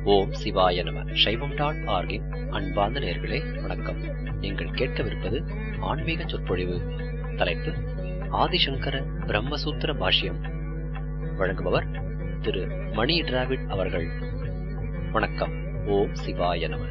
ஓம் சிவாய நம சைவம் டாட் ஆர்கின் அன்பார்ந்த நேர்களே வணக்கம் நீங்கள் கேட்கவிருப்பது ஆன்மீக சொற்பொழிவு தலைப்பு ஆதிசங்கர பிரம்மசூத்திர பாஷ்யம் வழங்குபவர் திரு மணி டிராவிட் அவர்கள் வணக்கம் ஓம் சிவாய நம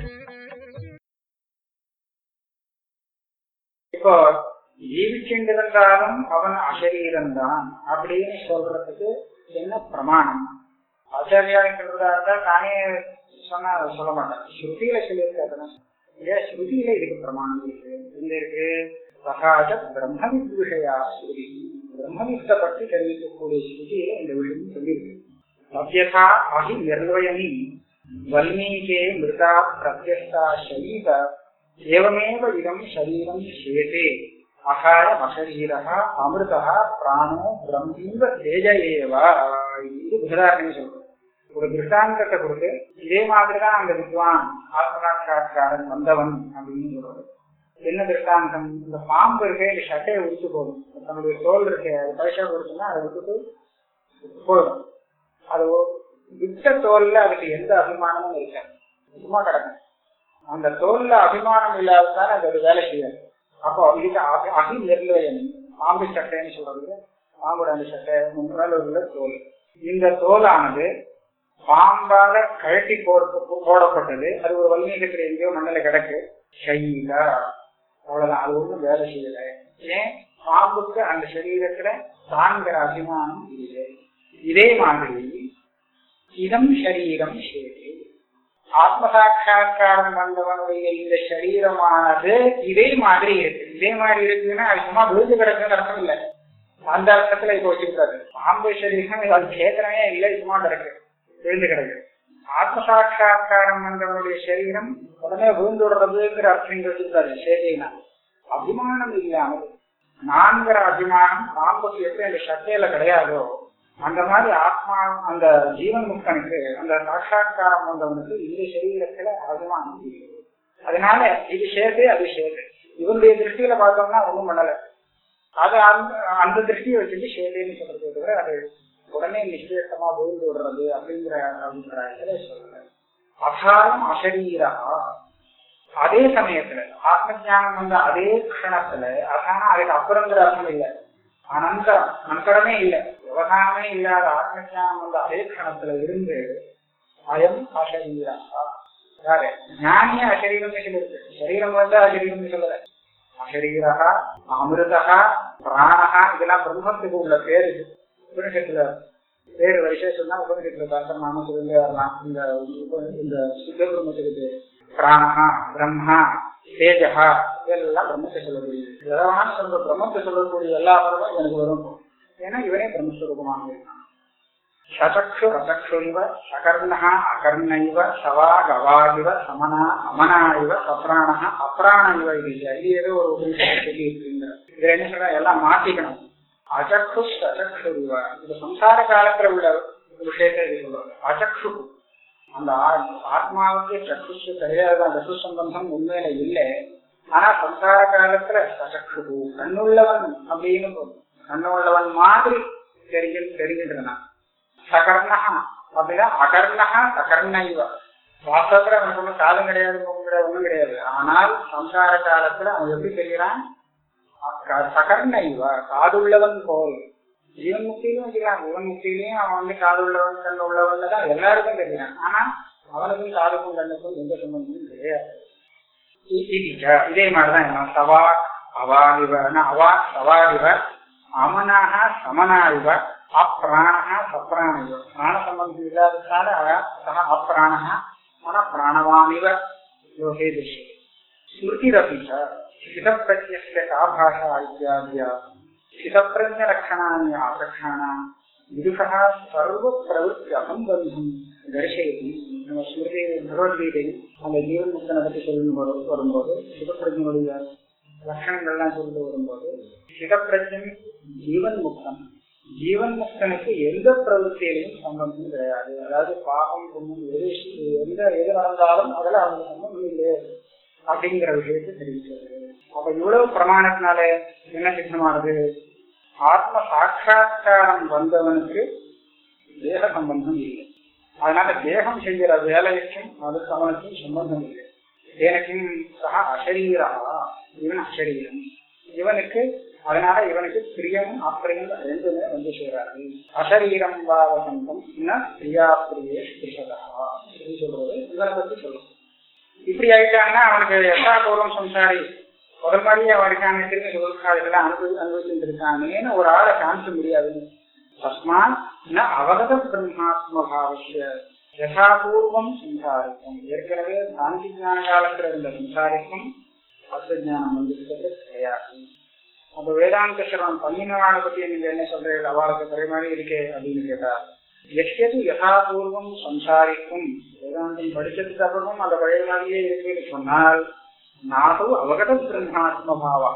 இப்போ ஜீவிச்சுண்டிருந்தாலும் அவன் அசரீரம்தான் அப்படின்னு சொல்றதுக்கு என்ன பிரமாணம் ஆச்சாரியாங்கிறதா இருந்தா நானே சொன்னா அதை சொல்ல மாட்டேன் ஸ்ருதியில சொல்லியிருக்காதுன்னா ஏன் ஸ்ருதியில இதுக்கு பிரமாணம் இருக்கு எங்க இருக்கு சகாஜ பிரம்மவித் விஷயா ஸ்ருதி பிரம்மவித்தை பற்றி தெரிவிக்கக்கூடிய ஸ்ருதியில இந்த விஷயம் சொல்லியிருக்கு சத்யதா அகி நிர்வயனி வல்மீகே மிருதா பிரத்யஸ்தா சரீர ஏவமேவ இதம் சரீரம் சேதே அகார அசரீரः அமிர்தः பிராணோ பிரம்மீவ தேஜ ஏவ இது உதாரணம் சொல்றோம் ஒரு திருஷ்டாந்தத்தை கொடுத்து இதே மாதிரிதான் அந்த வித்வான் ஆத்மநாட்காரன் வந்தவன் அப்படின்னு சொல்றது என்ன திருஷ்டாந்தம் இந்த பாம்பு இருக்கே இந்த சட்டையை உடுத்து போடும் தன்னுடைய தோல் இருக்கே அது பைசா கொடுத்தோம்னா அதை விட்டுட்டு போயிடும் அது விட்ட தோல்ல அதுக்கு எந்த அபிமானமும் இருக்காது சும்மா கிடக்கும் அந்த தோல்ல அபிமானம் இல்லாததால அது ஒரு வேலை செய்யாது அப்போ இதுக்கு அகி அகி நிர்லயம் பாம்பு சட்டைன்னு சொல்றது பாம்போட அந்த சட்டை மேல உள்ள தோல் இந்த தோலானது பாம்பால கழட்டி போட போடப்பட்டது அது ஒரு வல்மீகத்துல எங்கேயோ மண்ணில கிடக்கு ஷைலா அவ்வளவுதான் அது ஒண்ணும் வேலை செய்யல ஏன் பாம்புக்கு அந்த சரீரத்துல தாங்கிற அபிமானம் இல்லை இதே மாதிரி இதம் சரீரம் சேரி ஆத்ம சாட்சா்காரம் வந்தவனுடைய இந்த சரீரமானது இதே மாதிரி இருக்கு இதே மாதிரி இருக்குன்னா அது சும்மா விழுந்து கிடக்குன்னு அர்த்தம் இல்லை அந்த அர்த்தத்துல இப்ப வச்சுக்கிட்டாரு பாம்பு சரீரம் அது கேட்கறவே இல்லை சும்மா கிடக்கு விழுந்து கிடக்கு ஆத்ம சாட்சா்காரம் வந்தவனுடைய சரீரம் உடனே விழுந்துடுறதுங்கிற அர்த்தம் வச்சுக்கிட்டாரு சேரினா அபிமானம் இல்லாமல் நான்கிற அபிமானம் பாம்புக்கு எப்படி அந்த சட்டையில கிடையாதோ அந்த மாதிரி ஆத்மா அந்த ஜீவன் முக்தனுக்கு அந்த சாட்சா்காரம் வந்தவனுக்கு இந்த சரீரத்துல அபிமானம் இல்லை அதனால இது சேது அது சேது இவருடைய திருஷ்டியில பார்த்தோம்னா ஒண்ணும் பண்ணல அது அந்த அந்த திருஷ்டியை வச்சுட்டு சேதுன்னு சொல்றது தவிர அது உடனே நிச்சயமா விழுந்து விடுறது அப்படிங்கிற அபிப்பிராயத்துல சொல்ற அகாரம் அசரீரா அதே சமயத்துல ஆத்ம ஜானம் வந்த அதே க்ஷணத்துல அதான அதுக்கு அப்புறங்கிற அர்த்தம் இல்லை அனந்தரம் அனந்தரமே இல்லை விவகாரமே இல்லாத ஆத்ம ஜானம் வந்த அதே க்ஷணத்துல இருந்து அயம் அசரீரா யாரு ஞானிய அசரீரம் சொல்லிருக்கு சரீரம் வந்து அசரீரம் சொல்லல அசரீரா அமிர்தா பிராணகா இதெல்லாம் பிரம்மத்துக்கு உள்ள பேரு உபனிஷத்துல பேரு வரிசை சொன்னா உபனிஷத்துல தாக்கம் நாம சொல்லிட்டே வரலாம் இந்த இந்த சுத்த பிரம்மத்துக்கு பிராணஹா பிரம்மா தேஜஹா இதெல்லாம் பிரம்மத்தை சொல்லக்கூடியது எதவான சொல்ற பிரம்மத்தை சொல்லக்கூடிய எல்லா வரமும் எனக்கு வரும் ஏன்னா இவனே பிரம்மஸ்வரூபமாக இருக்கான் சதக்ஷு ரதக்ஷுரிவ சகர்ணா அகர்ணைவ சவா கவாதிவ சமனா அமனா இவ சப்ராணா அப்ராண இவ இது இது ஏதோ ஒரு உபநிஷம் சொல்லி இருக்குங்க இதுல என்ன சொல்ற எல்லாம் மாத்திக்கணும் அச்சக்ஷு அச்சக்ஷு இவ இது சம்சார காலத்துல உள்ள விஷயத்தை இது சொல்றாங்க அச்சக்ஷு அந்த ஆத்மாவுக்கு சக்ஷுஷு கிடையாது அந்த சம்பந்தம் உண்மையில இல்லை ஆனா சம்சார காலத்துல சச்சக்ஷு கண்ணுள்ளவன் அப்படின்னு கண்ணுள்ளவன் மாதிரி தெரிஞ்சு தெரிஞ்சுட்டு சகர்ணகா அப்படின்னா அகர்ணகா சகர்ணைவ வாஸ்தவத்துல அவனுக்கு ஒன்றும் காலம் கிடையாது கிடையாது ஒண்ணும் கிடையாது ஆனால் சம்சார காலத்துல அவன் எப்படி தெரிகிறான் சகர்ணைவ காதுள்ளவன் போல் ஜீவன் முக்தியிலும் வச்சுக்கலாம் ஜீவன் முக்தியிலையும் அவன் வந்து காது உள்ளவன் கண் உள்ளவன் தான் எல்லாருக்கும் தெரியும் ஆனா அவனுக்கும் காதுக்கும் கண்ணுக்கும் எந்த சம்பந்தமும் கிடையாது இதே மாதிரிதான் என்ன சவா அவாதிவ அவா சவாதிவ அமனாக சமனாதிவ அப்பிராணா சப்ராணிவ பிராண சம்பந்தம் இல்லாததால சக அப்பிராணா மன பிராணவானிவ லோகே திருஷ்ய ஸ்மிருதிரபி சிதப்பிரத்யஸ்ய கா பாஷா இத்தியாதியா சிதப்பிரஜலक्षणानि आकर्षाणाम् विदुषः सर्वप्रवृत्ति असम्बन्धம் தரிசயதி நம்ம ஸ்மிருதி பகவத்கீதை அந்த ஜீவன் முக்தனை பற்றி சொல்லும் போது வரும்போது சிவப்பிரஜனுடைய லட்சணங்கள்லாம் சொல்லி வரும்போது சிவப்பிரஜன் ஜீவன் முக்தன் ஜீவன் முக்தனுக்கு எந்த பிரவൃத்தியிலையும் சம்பந்தம் கிடையாது அதாவது பாகம் புண்ணியம் எது எந்த எது நடந்தாலும் அதில் அவங்க சம்பந்தம் இல்லையே அப்படிங்கிற விஷயத்தை தெரிவிக்கிறது அப்ப இவ்வளவு பிரமாணத்தினால என்ன சித்தமானது ஆத்ம சாட்சா்காரம் வந்தவனுக்கு தேக சம்பந்தம் இல்லை அதனால தேகம் செய்கிற வேலைக்கும் அதுக்கு அவனுக்கும் சம்பந்தம் இல்லை எனக்கும் சக அசரீரா இவன் அசரீரம் இவனுக்கு அதனால இவனுக்கு பிரியம் அப்பிரியம் ரெண்டுமே வந்து சேராது அசரீரம் பாவசந்தம் பிரியா பிரியே கிருஷதா இது சொல்றது இவனை பத்தி சொல்லும் இப்படி ஆயிட்டாங்கன்னா அவனுக்கு யசாபூர்வம் சம்சாரி முதல் மாதிரியே அவனுக்கான திரும்பி சொல்லுக்காதெல்லாம் அனுபவி அனுபவிச்சுட்டு இருக்கானேன்னு ஒரு ஆளை காமிக்க முடியாது தஸ்மான் ந அவகத பிரம்மாத்ம பாவசிய யசாபூர்வம் சம்சாரிக்கும் ஏற்கனவே சாந்தி ஞான காலத்துல இருந்த சம்சாரிக்கும் அர்த்தஞானம் வந்திருக்கிறது கிடையாது அப்ப வேதாந்த சிரவணம் பண்ணினவாளை பத்தி நீங்க என்ன சொல்றீங்க அவளுக்கு பெரிய மாதிரி இருக்கே அப்படின்னு கேட்டா எஸ்யது யதாபூர்வம் சம்சாரிக்கும் வேதாந்தம் படிச்சதுக்கு அப்புறமும் அந்த பழைய மாதிரியே இருக்குன்னு சொன்னால் நாடு அவகத பிரம்மாத்ம பாவா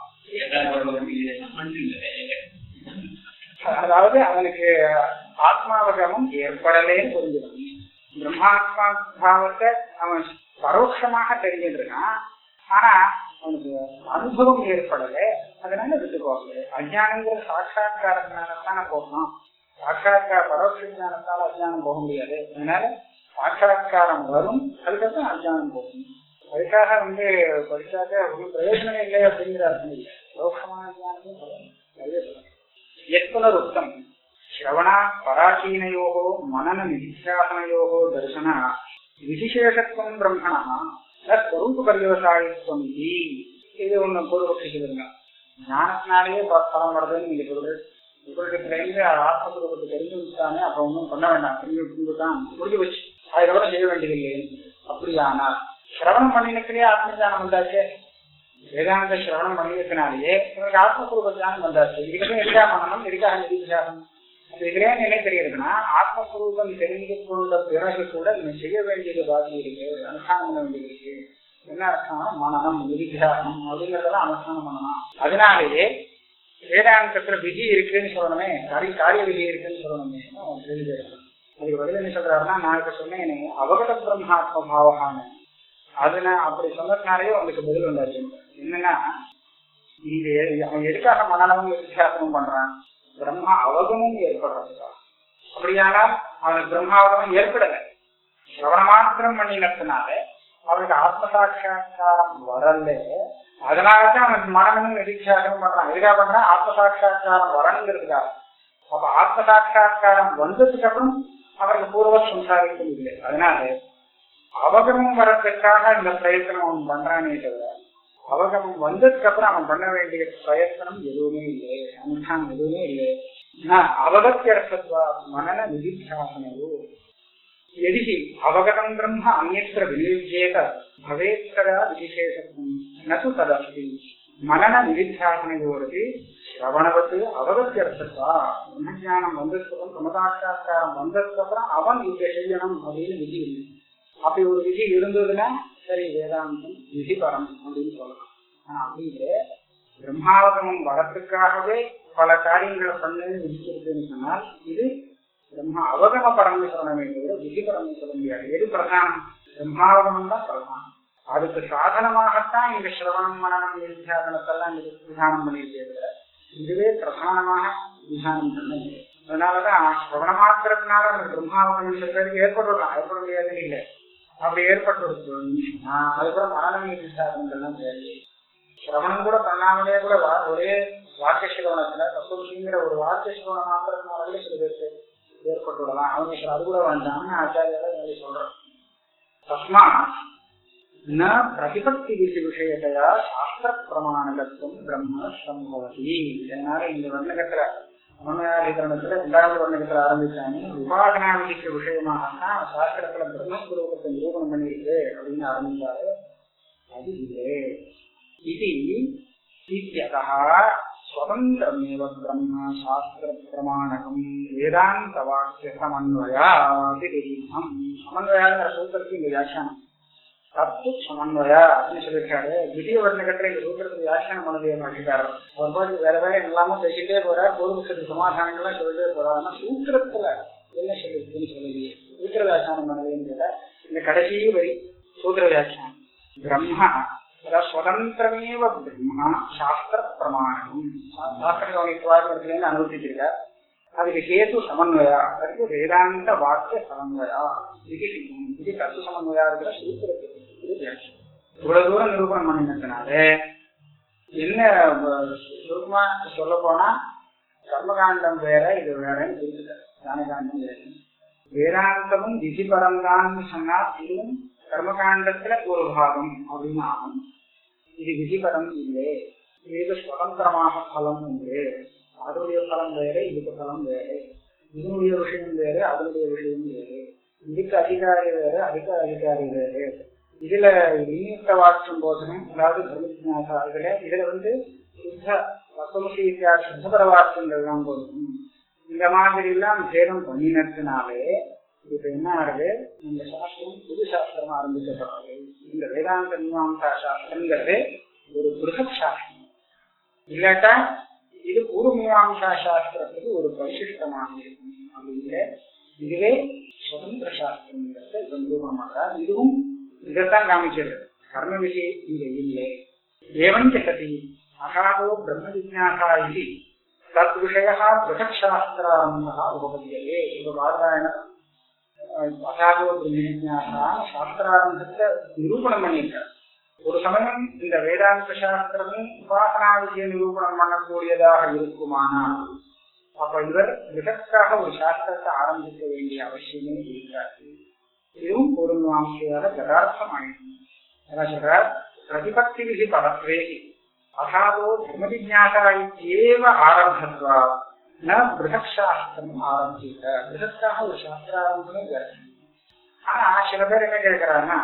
அதாவது அவனுக்கு ஆத்மாவகமும் ஏற்படலேன்னு புரிஞ்சிடும் பிரம்மாத்மா பாவத்தை அவன் பரோட்சமாக தெரிஞ்சுட்டு இருக்கான் ஆனா அவனுக்கு அனுபவம் ஏற்படல அதனால விட்டுக்கோங்க அஜானங்கிற சாட்சா்காரத்தினாலத்தான போகணும் சாட்சா்கார பரோட்ச ஞானத்தால அஜானம் போக முடியாது அதனால சாட்சா்காரம் வரும் அதுக்கப்புறம் அஜானம் போகும் அதுக்காக வந்து படிச்சாக்க ஒன்றும் பிரயோஜனம் இல்லை அப்படிங்கிற அர்த்தம் இல்லை பரோட்சமான ஞானமும் சொல்லணும் நிறைய சொல்லணும் எத்புனருக்தம் श्रवणा पराचीनयोः मनननिधिध्यासनयोः दर्शन विधिशेषत्वं ब्रह्मणः न स्वरूपपर्यवसायित्वम् इति இது ஒண்ணு பூர்வபட்சிக்குதுங்க ஞானத்தினாலேயே பலம் வருதுன்னு நீங்க சொல்றது உபரிடத்துல இருந்து ஆத்மஸ்வரூபத்தை தெரிஞ்சு விட்டானே அப்புறம் ஒன்றும் பண்ண வேண்டாம் தெரிஞ்சு விட்டுதான் முடிஞ்சு வச்சு அதுக்கப்புறம் செய்ய வேண்டியதில்லை அப்படியானா சிரவணம் பண்ணினத்திலேயே ஆத்மஜானம் வந்தாச்சே வேதாந்த சிரவணம் பண்ணினத்தினாலேயே இவருக்கு ஆத்மஸ்வரூப ஜானம் வந்தாச்சு இதுக்கப்புறம் எதுக்காக பண்ணணும் எதுக்காக நிதிச்சாகணும் இதுல என்ன தெரியுதுன்னா ஆத்மஸ்வரூபம் தெரிந்து கொண்ட பிறகு கூட நீங்க செய்ய வேண்டியது பாக்கி இருக்கு அனுஷ்டானம் பண்ண வேண்டியது இருக்கு என்ன அர்த்தம் மனநம் நிதித்தியாசனம் அப்படிங்கறதெல்லாம் அனுஷ்டானம் பண்ணணும் அதனாலேயே வேதாந்தத்துல விதி இருக்குன்னு சொல்லணுமே காரிய காரிய விதி இருக்குன்னு சொல்லணுமே அதுக்கு பதில் என்ன சொல்றாருன்னா நான் இப்ப சொன்னேன் அவகத பிரம்மாத்ம பாவகான அதுல அப்படி சொன்னதுனாலேயே அவனுக்கு பதில் வந்தாச்சு என்னன்னா இங்க அவன் எதுக்காக மனநமும் வித்தியாசமும் பண்றான் பிரம்மா அவகமும் ஏற்படுறதுக்கா அப்படியானால் அவனுக்கு பிரம்மாவகமும் ஏற்படலை சிரவண மாத்திரம் பண்ணினதுனால அவனுக்கு ஆத்ம சாட்சா்காரம் வரல அதனாலதான் அவனுக்கு மனமும் நிதித்தியாசமும் பண்றான் எதுக்காக பண்றான் ஆத்ம சாட்சா்காரம் வரணுங்கிறதுக்காக அப்ப ஆத்ம சாட்சா்காரம் வந்ததுக்கு அப்புறம் அவருக்கு பூர்வ சம்சாரிக்கும் இல்லை அதனால அவகமும் வரதுக்காக இந்த பிரயத்தனம் அவன் பண்றானே தவிர அவகமம் வந்ததுக்கு அப்புறம் அவன் பண்ண வேண்டிய பிரயத்தனம் எதுவுமே இல்லை அனுஷ்டானம் எதுவுமே இல்லை அவகத்தியர்த்தத்வா மனன நிதித்தியாசனையோ यदि हि अवगतं ब्रह्म अन्यत्र विनियुज्येत भवेत् तदा विशेषत्वं न तु तदस्ति मनननिधिध्यासनयोरपि श्रवणवत् அவகத்தியர்த்தத்வா பிரம்மஜானம் வந்ததுக்கப்புறம் சமதாட்சாஸ்காரம் வந்ததுக்கப்புறம் அவன் இங்க செய்யணும் அப்படின்னு விதி இல்லை அப்படி ஒரு விதி இருந்ததுன்னா சரி வேதாந்தம் விதிபரம் அப்படின்னு சொல்லலாம் ஆனா அப்படி இல்லை பிரம்மாவகமம் வரத்துக்காகவே பல காரியங்களை பண்ணுன்னு விதிச்சிருக்குன்னு சொன்னால் இது பிரம்மா அவகம பரம்னு சொல்ல வேண்டியது விதிபரம்னு சொல்ல முடியாது எது பிரதானம் பிரம்மாவகமம் தான் பிரதானம் அதுக்கு சாதனமாகத்தான் இந்த சிரவணம் மனநம் வித்தியாசனத்தெல்லாம் விதானம் பண்ணியிருக்கிறது இதுவே பிரதானமாக விதானம் பண்ணது அதனாலதான் சிரவண மாத்திரத்தினால அந்த பிரம்மாவகம் பேருக்கு ஏற்பட்டுருக்கான் ஏற்பட முடியாதுன்னு இல்லை அப்படி ஏற்பட்டு அதுக்கப்புறம் மனநம் வித்தியாசனங்கள்லாம் தேவை சிரவணம் கூட பண்ணாமலே கூட ஒரே வாக்கிய சிரவணத்துல தத்துவங்கிற ஒரு வாக்கிய சிரவணம் மாத்திரத்தினாலே சில பேருக்கு ஏற்பட்டு விடலாம் அவங்க அது கூட வேண்டாம்னு ஆச்சாரியால சொல்றோம் தஸ்மா ந பிரதிபத்தி விதி விஷயத்தையா சாஸ்திர பிரமாணகத்துவம் பிரம்ம சம்பவதி இதனால இந்த வர்ணகத்துல மனோயாதிகரணத்துல இரண்டாவது வர்ணகத்துல ஆரம்பிச்சாங்க உபாசனா விதிக்க விஷயமாகத்தான் சாஸ்திரத்துல பிரம்மஸ்வரூபத்தை நிரூபணம் பண்ணிருக்கு அப்படின்னு ஆரம்பிச்சாரு அது இல்லை இது इत्यतः स्वतन्त्रमेव ब्रह्म शास्त्रप्रमाणकम् वेदान्तवाक्यसमन्वयादिदीर्घम् समन्वयाங்கிற சூத்திரத்துக்கு இங்க வியாக்கியானம் தப்பு சமன்வயா அப்படின்னு சொல்லியிருக்காரு திடீர் வர்ணகத்துல இந்த சூத்திரத்துக்கு வியாக்கியானம் பண்ணது மாட்டிருக்காரு ஒரு பாட்டு வேற வேற எல்லாமே பேசிட்டே போறார் பூர்வத்துக்கு சமாதானங்கள்லாம் சொல்லிட்டே போறாரு ஆனா சூத்திரத்துல என்ன சொல்லிருக்குன்னு சொல்லலையே சூத்திர வியாக்கியானம் பண்ணதுன்னு கேட்டா இந்த கடைசி வரி சூத்திர வியாக்கியானம் பிரம்மா சுதந்திரமேவ பிரம்மா சாஸ்திர பிரமாணம் சாஸ்திர கவனித்துவார்லேருந்து அனுபவிச்சிருக்கார் அதுக்கு கேது சமன்வயா அதுக்கு வேதாந்த வாக்கிய சமன்வயா இது இது கத்து சமன்வயா இருக்கிற சூத்திரத்துக்கு இது வியாக்கியம். இவ்வளவு தூரம் நிரூபணம் பண்ணினதுனால என்ன வ- சுருக்கமா சொல்ல போனா கர்மகாண்டம் வேற இது வேறன்னு சொல்லிட்டார் ஞானகாண்டம் வேற வேதாந்தமும் விதிபரம்தான்னு சொன்னா இதுவும் கர்மகாண்டத்துல ஒரு பாகம் அப்படின்னு ஆகும் இது விதிபரம் இல்லை இதுக்கு சுதந்திரமாக பலம் உண்டு அதனுடைய பலம் வேறு இதுக்கு பலம் வேறு இதனுடைய விஷயம் வேறு அதனுடைய விஷயம் வேறு இதுக்கு அதிகாரி வேறு அதுக்கு அதிகாரி வேறு இதுல நியமித்த வாட்சம் போதனம் அதாவது தர்மஜாசா இதுல இதுல வந்து சுத்த வசமுசி சுத்தபர வாட்சங்கள் தான் போதும் இந்த மாதிரி எல்லாம் சேதம் பண்ணினதுனாலே இப்ப என்ன ஆகுது இந்த சாஸ்திரம் புது சாஸ்திரம் ஆரம்பிக்கப்படுறது இந்த வேதாந்த மீமாம்சா சாஸ்திரங்கிறது ஒரு பிருகத் சாஸ்திரம் இல்லாட்டா இது பூர்வ மீமாம்சா சாஸ்திரத்துக்கு ஒரு பரிசிஷ்டமாக இருக்கும் அப்படிங்கிற இதுவே சுதந்திர சாஸ்திரங்கிறத கம்பீரமாக பண்றார் இதுவும் இதைத்தான் காமிக்கிறது கர்ம விஷயம் இங்க இல்லை ஏவம் சதி அகாதோ பிரம்ம ஜிஜாசா இது தத் விஷய பிருகத் சாஸ்திராரம்பா உபபதியதே இப்ப பாராயண அகாதோ பிரம்ம ஜிஜாசா சாஸ்திராரம்பத்தை நிரூபணம் பண்ணியிருக்கார் ஒரு சமயம் இந்த வேதாந்த சாஸ்திரமே உபாசனா விஷய நிரூபணம் பண்ணக்கூடியதாக இருக்குமானால் அப்ப இவர் விதற்காக ஒரு சாஸ்திரத்தை ஆரம்பிக்க வேண்டிய அவசியமே இருக்காது இதுவும் ஒரு வாங்கியாக யதார்த்தம் ஆயிடும் அதான் சொல்றார் பிரதிபக்தி விதி பதத்வே அசாதோ தர்ம ஜிஜாசா இத்தியேவ ஆரம்பத்வா ந பிருகத் சாஸ்திரம் ஆரம்பிக்க பிருகத்காக ஒரு சாஸ்திர ஆரம்பமே வேறு ஆனா சில பேர் என்ன கேட்கிறாங்கன்னா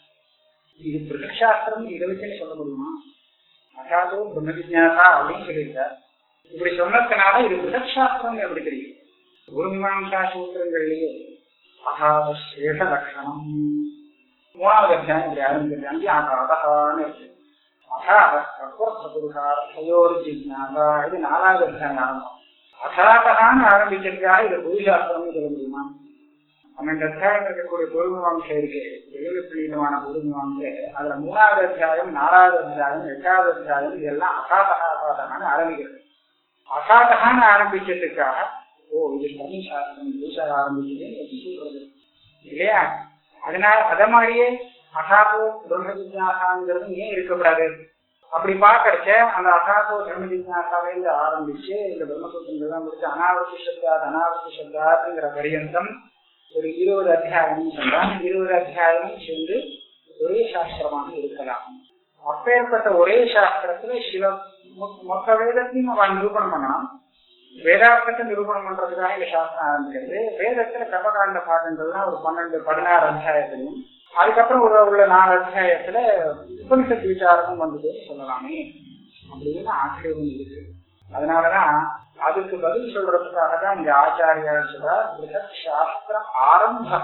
இது பிருகத் சாஸ்திரம் இதை வச்சுன்னு சொல்ல முடியுமா அசாதோ பிரம்ம ஜிஜாசா அப்படின்னு சொல்லியிருக்கார் இப்படி சொன்னதுனால இது பிருகத் சாஸ்திரம் எப்படி தெரியும் ஒரு மீமாம்சா சூத்திரங்கள்லயே அகாத சேஷ லட்சணம் மூணாவது அத்தியாயம் இப்படி ஆரம்பிக்கிறது அங்கே அகாதகான்னு இருக்கு அகாத புருஷார்த்தையோடு ஜிஜ்ஞாசா இது நாலாவது அத்தியாயம் ஆரம்பம் அகாதகான்னு ஆரம்பிக்கிறதுக்காக இது புது சாஸ்திரம்னு சொல்ல முடியுமா பன்னெண்டு அத்தியாயம் இருக்கக்கூடிய பொருள்மீமாம்சை இருக்கு எழுபது பிரீதமான பொருள்மீமாம்சை அதுல மூணாவது அத்தியாயம் நாலாவது அத்தியாயம் எட்டாவது அத்தியாயம் இதெல்லாம் அகாதகா அகாதகான்னு ஆரம்பிக்கிறது அகாதகான்னு ஆரம்பிக்கிறதுக்காக ஓ இது தனி சாஸ்திரம் புதுசாக ஆரம்பிச்சது சொல்றது இல்லையா அதனால அத மாதிரியே அசாபோ பிரம்ம ஜிஜாசாங்கிறது ஏன் இருக்கக்கூடாது அப்படி பாக்கறச்ச அந்த அசாபோ பிரம்ம ஜிஜாசாவிலிருந்து ஆரம்பிச்சு இந்த பிரம்மசூத்திரங்கள் எல்லாம் முடிச்சு அனாவசி சப்தாத் அனாவசி சப்தாத்துங்கிற பரியந்தம் ஒரு இருபது அத்தியாயம் சொன்னா இருபது அத்தியாயமும் சேர்ந்து ஒரே சாஸ்திரமாக இருக்கலாம் அப்பேற்பட்ட ஒரே சாஸ்திரத்துல சில மொ- மொத்த வேதத்தையும் அவன் நிரூபணம் பண்ணலாம் வேதார்த்தத்தை நிரூபணம் பண்றதுக்காக இந்த சாஸ்திரம் ஆரம்பிக்கிறது வேதத்துல கர்மகாண்ட பாடங்கள்லாம் ஒரு பன்னெண்டு பதினாறு அத்தியாயத்திலையும் அதுக்கப்புறம் ஒரு உள்ள நாலு அத்தியாயத்துல உபனிஷத்து விசாரமும் வந்தது சொல்லலாமே அப்படின்னு ஆட்சேபம் இருக்கு அதனாலதான் அதுக்கு பதில் சொல்றதுக்காக தான் இந்த ஆச்சாரியார் சொல்றார் பிருகத் சாஸ்திர ஆரம்பா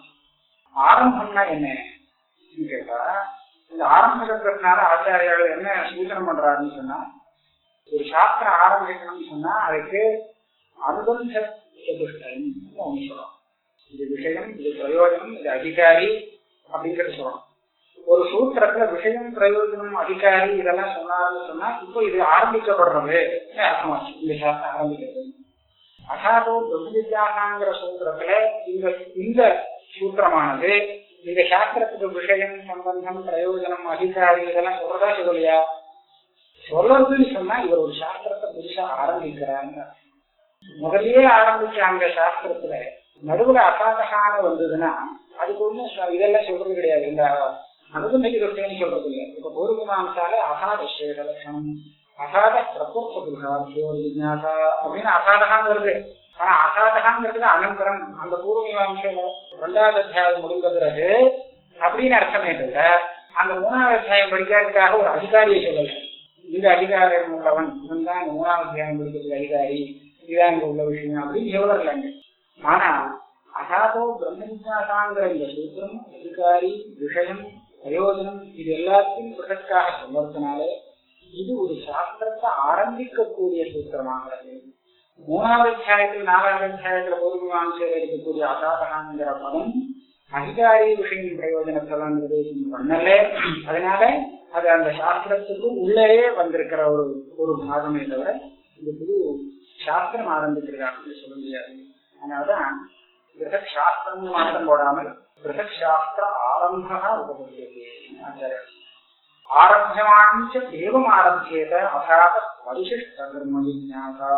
ஆரம்பம்னா என்ன கேட்டா இந்த ஆரம்பங்கிறதுனால ஆச்சாரியார்கள் என்ன சூச்சனை பண்றாருன்னு சொன்னா ஒரு சாஸ்திரம் ஆரம்பிக்கணும்னு சொன்னா அதுக்கு அனுபந்த சதுஷ்டயம் ஒன்று சொல்றோம் இது விஷயம் இது பிரயோஜனம் இது அதிகாரி அப்படிங்கிறது சொல்றோம் ஒரு சூத்திரத்துல விஷயம் பிரயோஜனம் அதிகாரி இதெல்லாம் சொன்னாருன்னு சொன்னா இப்போ இது ஆரம்பிக்கப்படுறது அர்த்தமாச்சு இந்த சாஸ்திரம் ஆரம்பிக்கிறது அசாதோ பிரம்மவித்யாசாங்கிற சூத்திரத்துல இந்த இந்த சூத்திரமானது இந்த சாஸ்திரத்துக்கு விஷயம் சம்பந்தம் பிரயோஜனம் அதிகாரி இதெல்லாம் சொல்றதா சொல்லலையா சொல்றதுன்னு சொன்னா இவர் ஒரு சாஸ்திரத்தை புதுசா ஆரம்பிக்கிறாங்க முதல்லயே ஆரம்பிச்ச அந்த சாஸ்திரத்துல நடுவுல அசாதகான வந்ததுன்னா அதுக்கு ஒண்ணும் சொ- இதெல்லாம் சொல்றது கிடையாது இந்த அனுபந்திக்கு தொட்டேன்னு சொல்றது இல்லை இப்ப பூர்வமாம்சால அசாத சேட லட்சணம் அசாத பிரபோத்த புருஷார்த்தோ ஜிஜாசா அப்படின்னு அசாதகான்னு வருது ஆனா அசாதகாங்கிறது அனந்தரம் அந்த பூர்வமீமாம்சையில ரெண்டாவது அத்தியாயம் முடிந்த பிறகு அப்படின்னு அர்த்தமே தவிர அந்த மூணாவது அத்தியாயம் படிக்கிறதுக்காக ஒரு அதிகாரியை சொல்லல இந்த அதிகாரம் உள்ளவன் இவன் தான் இந்த மூணாவது அத்தியாயம் படிக்கிறதுக்கு அதிகாரி இதுதான் இங்க உள்ள விஷயம் அப்படின்னு சொல்லலைங்க ஆனா அசாதோ பிரம்மஜாசாங்கிற இந்த சூத்திரம் அதிகாரி விஷயம் பிரயோஜனம் இது எல்லாத்தையும் பிறக்காக சொல்வதனாலே இது ஒரு சாஸ்திரத்தை ஆரம்பிக்கக்கூடிய சூத்திரமாகிறது மூணாவது அத்தியாயத்தில் நாலாவது அத்தியாயத்துல பூர்வமாம்சையில் இருக்கக்கூடிய அசாதகாங்கிற பதம் அதிகாரி விஷயம் பிரயோஜனத்தெல்லாம் நிர்தேசம் பண்ணல அதனால அது அந்த சாஸ்திரத்துக்கு உள்ளே வந்திருக்கிற ஒரு ஒரு பாகமே தவிர இது புது சாஸ்திரம் ஆரம்பிக்கிறாங்க சொல்ல முடியாது அதனாலதான் பிருகத் சாஸ்திரம் மாத்திரம் போடாமல் பிருகத் சாஸ்திர ஆரம்ப உபபுரியது ஆச்சாரியர் ஆரம்பியமானச்ச ஏவம் ஆரம்பியேத அசாத பரிசிஷ்ட கர்ம விஜாசா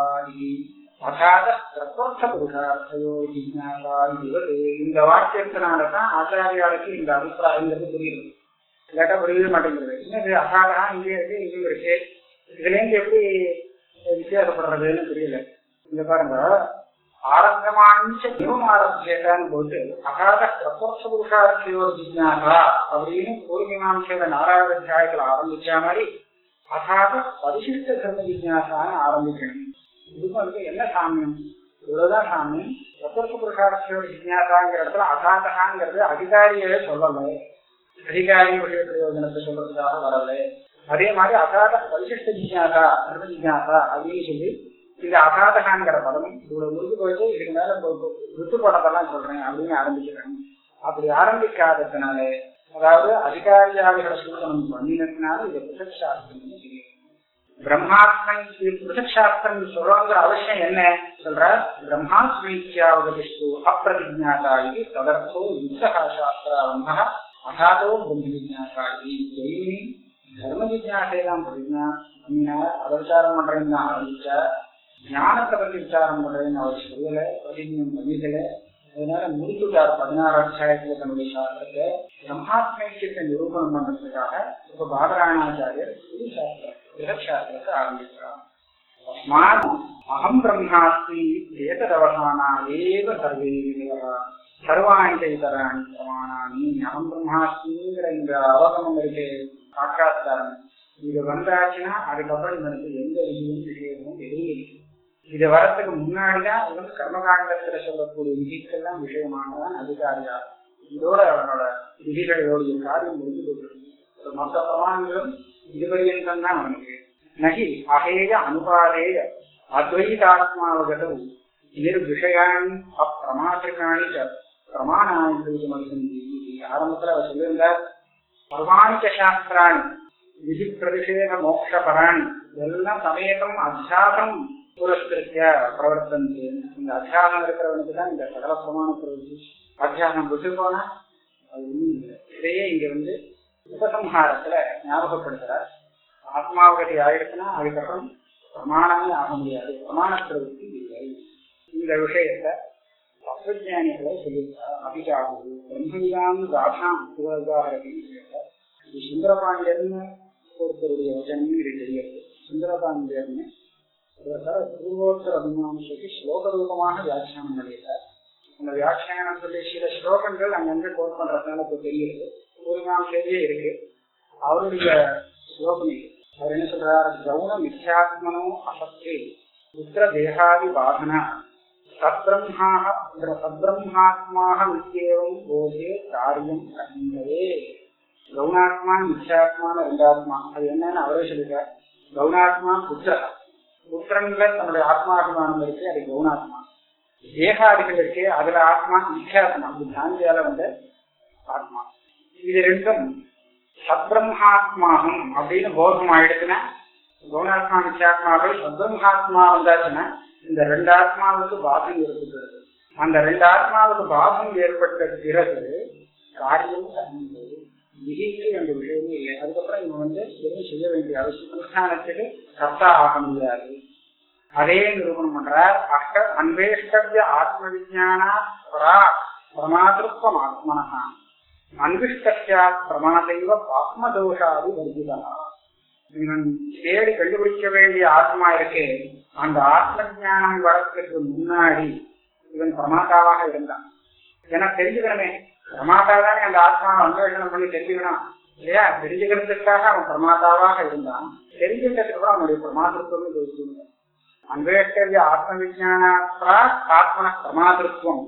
அசாத பிரத்வர்த்த புருஷார்த்தயோ ஜிஜாசா இதுவது இந்த வாக்கியத்தினாலதான் ஆச்சாரியாளுக்கு இந்த அபிப்பிராயங்கிறது புரியுது இல்லாட்டா புரியவே மாட்டேங்கிறது இன்னது அசாதா இங்கே இருக்கு இங்கேயும் இருக்கு இதுல இருந்து எப்படி வித்தியாசப்படுறதுன்னு புரியல இங்க பாருங்க ஆரம்பமானிச்ச நியமம் ஆரம்பிச்சேட்டான்னு போட்டு அகாத பிரபோஷ புருஷார்த்தியோ ஜிஜாசா அப்படின்னு பூர்வீமாம்சையில நாலாவது அத்தியாயத்துல ஆரம்பிச்ச மாதிரி அகாத பரிசிஷ்ட தர்ம ஜிஜாசான்னு ஆரம்பிக்கணும் இதுக்கு வந்து என்ன சாமியம் இவ்வளவுதான் சாமியம் பிரபோஷ புருஷார்த்தியோ ஜிஜாசாங்கிற இடத்துல அகாதகாங்கிறது அதிகாரியே சொல்லலை அதிகாரி விஷய பிரயோஜனத்தை சொல்றதுக்காக வரல அதே மாதிரி அகாத பரிசிஷ்ட ஜிஜாசா தர்ம ஜிஜாசா அப்படின்னு சொல்லி இந்த அகாதகாங்கிற பதம் இவ்வளவு முழுக்க போயிட்டு இதுக்கு மேல விட்டு போனதெல்லாம் சொல்றேன் அப்படின்னு ஆரம்பிக்கிறாங்க அப்படி ஆரம்பிக்காததுனால அதாவது அதிகாரியாளிகளை சூதனம் பண்ணினதுனால இது பிருஷக் சாஸ்திரம் தெரியும் பிரம்மாத்மை பிருஷக் சாஸ்திரம் சொல்றோங்கிற அவசியம் என்ன சொல்ற பிரம்மாத்மைக்கியாவதிஷ்டு அப்பிரதிஜாதா இது ததர்த்தோ யுத்தகா சாஸ்திராரம்ப அகாதோ பிரம்ம ஜிஜாசா இது ஜெயினி தர்ம ஜிஜாசைதான் பிரதிஜா அதை விசாரம் பண்றேன்னு ஆரம்பிச்சா ஞானத்தை பத்தி விசாரம் பண்றேன்னு அவர் சொல்லல பிரதிஜம் பண்ணிக்கல அதனால முடிச்சுட்டார் பதினாறு அத்தியாயத்துல தன்னுடைய சாஸ்திரத்தை பிரம்மாத்மைக்கியத்தை நிரூபணம் பண்றதுக்காக இப்ப பாதராயணாச்சாரியர் புது சாஸ்திரம் பிறக் சாஸ்திரத்தை ஆரம்பிக்கிறார் தஸ்மாத் அகம் பிரம்மாஸ்மி ஏததவசானா ஏவ சர்வே விதயः சர்வாணி தைதராணி பிரமாணானி அகம் பிரம்மாஸ்மிங்கிற இந்த அவகமம் இருக்கு சாட்சாத்காரம் இது வந்தாச்சுன்னா அதுக்கப்புறம் இவனுக்கு எந்த விதியும் விஷயமும் எதுவும் இருக்கு இது வரத்துக்கு முன்னாடிதான் இவன் கர்மகாண்டத்துல சொல்லக்கூடிய விதிக்கெல்லாம் விஷயமானதான் அதிகாரியா இதோட அவனோட விதிகளோடைய காரியம் முடிஞ்சு போயிருக்கு மொத்த பிரமாணங்களும் இதுபரியந்தம் தான் அவனுக்கு நகி அகேய அனுபாதேய அத்வைதாத்மாவகதவு நிர்விஷயாணி அப்பிரமாத்திரிகாணி பிரமாணானி ஆரம்பத்துல அவர் சொல்லியிருந்தார் பரமாணிக்க சாஸ்திராணி விதி பிரதிஷேக மோட்சபராணி எல்லாம் சமேதம் அத்தியாசம் புரஸ்கிருத்திய பிரவர்த்தந்து இந்த அத்தியாசம் இருக்கிறவனுக்கு தான் இந்த சகல பிரமாண பிரவருத்தி அத்தியாசம் விட்டு போனா அது ஒண்ணும் இல்லை இதையே இங்க வந்து உபசம்ஹாரத்துல ஞாபகப்படுத்துறார் ஆத்மாவகதி ஆயிடுச்சுன்னா அதுக்கப்புறம் பிரமாணமே ஆக முடியாது பிரமாண பிரவருத்தி இல்லை இந்த விஷயத்த தத்துவஜானிகளை சொல்லியிருக்கார் அபிஜாகு பிரம்மவிதாம் ராதாம் உதாரணம் இது சுந்தரபாண்டியர்னு ஒருத்தருடைய வச்சனம் இது தெரியாது சுந்தரபாண்டியர்னு பூர்வோத்தர மீமாசைக்கு ஸ்லோக ரூபமாக வியாக்கியானம் பண்ணியிருக்கார் அந்த வியாக்கியானம் சொல்லி சில ஸ்லோகங்கள் அங்கங்க கோட் பண்றதுனால இப்போ தெரியுது பூர்வீமாசையே இருக்கு அவருடைய ஸ்லோகம் இது அவர் என்ன சொல்றார் கவுன மித்யாத்மனோ அசத்தே புத்திர தேகாதி பாதனா சத்பிரம்மாக சத்பிரம்மாத்மாக நித்தியேவம் போதே காரியம் கண்டவே கவுனாத்மா மித்யாத்மான ரெண்டாத்மா அது என்னன்னு அவரே சொல்லிட்டார் கவுனாத்மா புத்திர புத்திரன்ல தன்னுடைய ஆத்மாபிமானம் இருக்கு அது கவுனாத்மா தேகாதிகள் இருக்கு அதுல ஆத்மா மித்யாத்மா அது தாந்தியால வந்த ஆத்மா இது ரெண்டும் சத்பிரம்மாத்மாகும் அப்படின்னு போதம் ஆயிடுச்சுன்னா கவுனாத்மா மித்யாத்மாக்கள் சத்பிரம்மாத்மா வந்தாச்சுன்னா இந்த ரெண்டு ஆத்மாவுக்கு பாசம் ஏற்படுகிறது அந்த ரெண்டு ஆத்மாவுக்கு பாசம் ஏற்பட்ட பிறகு காரியம் கண்ணுது விதிக்கு அந்த விஷயமே இல்லை அதுக்கப்புறம் இவன் வந்து எதுவும் செய்ய வேண்டிய அவசியம் அனுஷ்டானத்துக்கு கர்த்தா ஆக முடியாது அதே நிரூபணம் பண்றார் அஷ்ட அன்வேஷ்டவிய ஆத்ம விஜானா பிரமாதிருப்பம் ஆத்மனஹா அன்விஷ்டா பிரமாதைவ ஆத்மதோஷாதி வர்ஜிதா இவன் தேடி கண்டுபிடிக்க வேண்டிய ஆத்மா இருக்கு அந்த ஆத்ம ஜானம் வரத்துக்கு முன்னாடி இவன் பிரமாதாவாக இருந்தான் ஏன்னா தெரிஞ்சுக்கணுமே பிரமாதா தானே அந்த ஆத்மாவை அன்வேஷனம் பண்ணி தெரிஞ்சுக்கணும் இல்லையா தெரிஞ்சுக்கிறதுக்காக அவன் பிரமாதாவாக இருந்தான் தெரிஞ்சுக்கிறதுக்கு அப்புறம் அவனுடைய பிரமாதத்துவம் போயிட்டு அன்வேஷ்டவிய ஆத்ம விஜானா ஆத்மன பிரமாதிருத்துவம்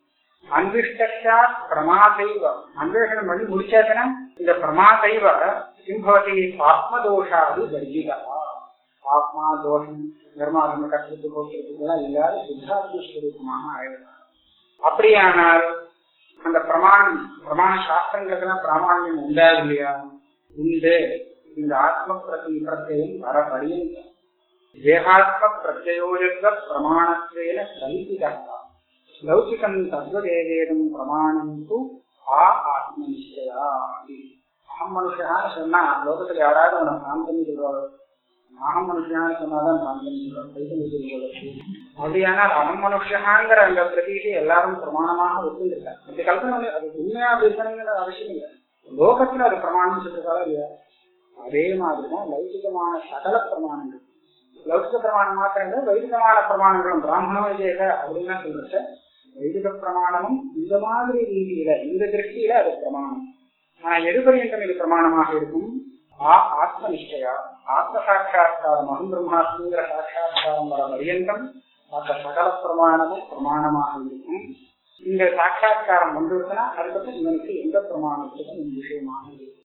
அன்விஷ்டா பிரமாதைவ அன்வேஷனம் பண்ணி முடிச்சாச்சுன்னா இந்த பிரமாதைவ சிம்பவதி ஆத்மதோஷாது வர்ஜிதா ஆத்மா தோஷம் தர்மாதர்ம கஷ்டத்து போக்கிறதுக்கெல்லாம் இல்லாத சித்தாத்மஸ்வரூபமாக ஆயிடுறார் அப்படியானால் அந்த பிரமாணம் பிரமாண சாஸ்திரங்களுக்கெல்லாம் பிராமணியம் உண்டாது இல்லையா உண்டு இந்த ஆத்ம பிரதி பிரத்யம் வர வரையும் தேகாத்ம பிரத்யோஜக பிரமாணத்வேன கல்பிதா லௌகிகம் தத்வதேவேதம் பிரமாணம் து ஆ ஆத்மனிஷ்டயா அகம் மனுஷான்னு சொன்னா லோகத்துல யாராவது அவனை பிராந்தம் சொல்றாரு அகம் மனுஷான்னு சொன்னாதான் பிராந்தம் சொல்றாரு பைசல் சொல்றது அப்படியானால் அகம் மனுஷாங்கிற அந்த பிரதீதி எல்லாரும் பிரமாணமாக ஒத்துந்திருக்காங்க இந்த கல்பனை வந்து அது உண்மையா இருக்கணுங்கிற அவசியம் இல்லை லோகத்துல அது பிரமாணம் சொல்றதால இல்லையா அதே மாதிரிதான் லௌகிகமான சகல பிரமாணங்கள் லௌகிக பிரமாணம் மாத்திரம் இல்லை வைதிகமான பிரமாணங்களும் பிராமண விஜயக அப்படின்னு சொல்றது வைதிக பிரமாணமும் இந்த மாதிரி ரீதியில இந்த திருஷ்டியில அது பிரமாணம் ஆனா எது பரியந்தம் இது பிரமாணமாக இருக்கும் ஆ ஆத்ம நிஷ்டயா ஆத்ம சாட்சா்காரம் அகம் பிரம்மாஸ்மிங்கிற சாட்சா்காரம் வர பரியந்தம் அந்த சகல பிரமாணமும் பிரமாணமாக இருக்கும் இந்த சாட்சா்காரம் வந்துருச்சுன்னா அதுக்கப்புறம் இவனுக்கு எந்த பிரமாணத்துக்கும் விஷயமாக இருக்கும்